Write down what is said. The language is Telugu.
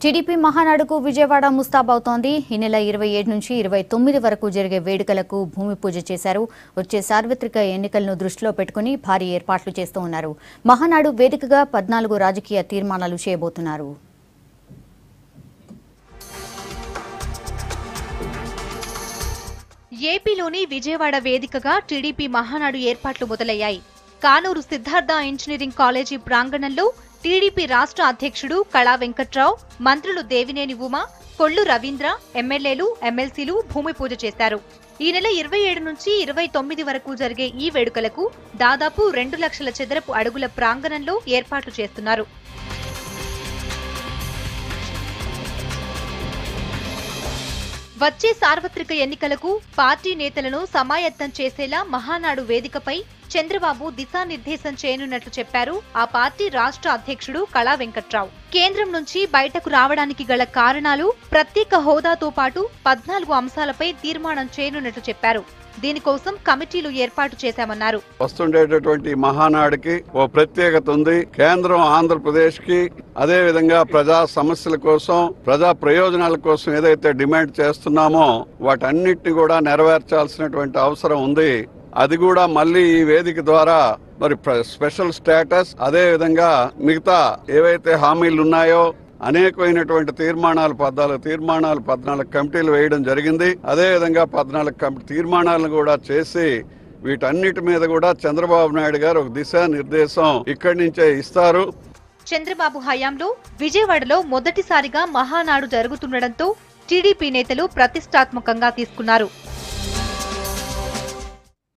టీడీపీ మహానాడుకు విజయవాడ ముస్తాబవుతోంది ఈ నెల ఇరవై ఏడు నుంచి ఇరవై తొమ్మిది వరకు జరిగే వేడుకలకు భూమి పూజ చేశారు వచ్చే సార్వత్రిక ఎన్నికలను దృష్టిలో పెట్టుకుని భారీ ఏర్పాట్లు చేస్తూ ఉన్నారు మహానాడు వేదికగా పద్నాలుగు రాజకీయ తీర్మానాలు చేయబోతున్నారు ఏపీలోని విజయవాడ వేదికగా టీడీపీ మహానాడు ఏర్పాట్లు మొదలయ్యాయి కానూరు సిద్ధార్థ ఇంజనీరింగ్ కాలేజీ ప్రాంగణంలో టీడీపీ రాష్ట్ర అధ్యక్షుడు కళా వెంకట్రావు మంత్రులు దేవినేని ఉమ కొల్లు రవీంద్ర ఎమ్మెల్యేలు ఎమ్మెల్సీలు భూమి పూజ చేశారు ఈ నెల ఇరవై ఏడు నుంచి ఇరవై తొమ్మిది వరకు జరిగే ఈ వేడుకలకు దాదాపు రెండు లక్షల చదరపు అడుగుల ప్రాంగణంలో ఏర్పాట్లు చేస్తున్నారు వచ్చే సార్వత్రిక ఎన్నికలకు పార్టీ నేతలను సమాయత్తం చేసేలా మహానాడు వేదికపై చంద్రబాబు దిశానిర్దేశం చేయనున్నట్లు చెప్పారు ఆ పార్టీ రాష్ట్ర అధ్యక్షుడు కళా వెంకట్రావు కేంద్రం నుంచి బయటకు రావడానికి గల కారణాలు ప్రత్యేక హోదాతో పాటు పద్నాలుగు అంశాలపై తీర్మానం చేయనున్నట్లు చెప్పారు దీనికోసం కమిటీలు ఏర్పాటు చేశామన్నారు వస్తుండేటటువంటి మహానాడికి ఓ ప్రత్యేకత ఉంది కేంద్రం ఆంధ్రప్రదేశ్ కి అదే విధంగా ప్రజా సమస్యల కోసం ప్రజా ప్రయోజనాల కోసం ఏదైతే డిమాండ్ చేస్తున్నామో వాటన్నిటిని కూడా నెరవేర్చాల్సినటువంటి అవసరం ఉంది అది కూడా మళ్ళీ ఈ వేదిక ద్వారా మరి ప్ర- స్పెషల్ స్టేటస్ అదే విధంగా మిగతా ఏవైతే హామీలు ఉన్నాయో అనేకమైనటువంటి తీర్మానాలు పద్నాలుగు తీర్మానాలు పద్నాలుగు కమిటీలు వేయడం జరిగింది అదే విధంగా పద్నాలుగు కమి- తీర్మానాలను కూడా చేసి వీటన్నిటి మీద కూడా చంద్రబాబు నాయుడు గారు ఒక దిశానిర్దేశం ఇక్కడి నుంచే ఇస్తారు చంద్రబాబు హయాంలో విజయవాడలో మొదటిసారిగా మహానాడు జరుగుతుండటంతో టీడీపీ నేతలు ప్రతిష్టాత్మకంగా తీసుకున్నారు